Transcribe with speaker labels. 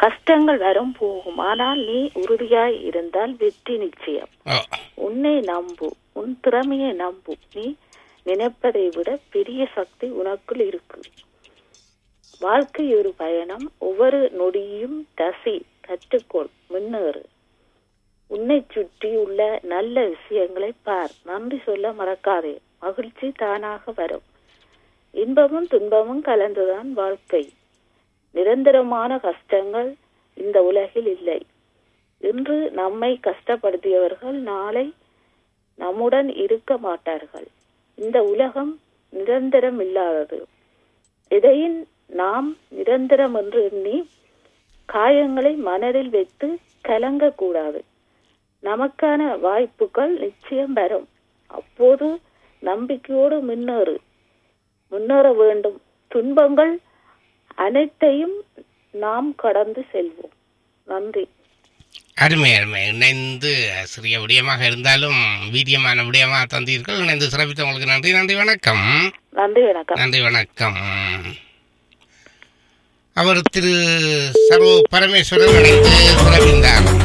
Speaker 1: கஷ்டங்கள் வரும் போகும் ஆனால் நீ உறுதியாய் இருந்தால் வெற்றி நிச்சயம்
Speaker 2: ஓ
Speaker 1: உன்னை நம்பு உன் திறமையை நம்பு நீ நினைப்பதை விட பெரிய சக்தி உனக்குள் இருக்கு வாழ்க்கை ஒரு பயணம் ஒவ்வொரு நொடியும் ரசி கற்றுக்கொள் முன்னேறு உன்னை சுற்றி உள்ள நல்ல விஷயங்களை பார் நன்றி சொல்ல மறக்காதே மகிழ்ச்சி தானாக வரும் இன்பமும் துன்பமும் கலந்துதான் வாழ்க்கை நிரந்தரமான கஷ்டங்கள் இந்த உலகில் இல்லை இன்று நம்மை கஷ்டப்படுத்தியவர்கள் நாளை நம்முடன் இருக்க மாட்டார்கள் இந்த உலகம் நிரந்தரம் இல்லாதது இதையும் நாம் நிரந்தரம் என்று எண்ணி காயங்களை மனதில் வைத்து கலங்கக்கூடாது நமக்கான வாய்ப்புகள் நிச்சயம் வரும் அப்போது நம்பிக்கையோடு முன்னேறு முன்னேற வேண்டும் துன்பங்கள் அனைத்தையும் நாம் கடந்து செல்வோம் நன்றி
Speaker 2: அருமை அருமை இணைந்து சிறிய விடயமாக இருந்தாலும் வீரியமான விடயமாக தந்தீர்கள் இணைந்து சிறப்பித்தவங்களுக்கு நன்றி நன்றி வணக்கம்
Speaker 1: நன்றி வணக்கம்
Speaker 2: நன்றி வணக்கம் அவர் திரு சர்வ பரமேஸ்வரன் இணைந்து சிறப்பித்தார்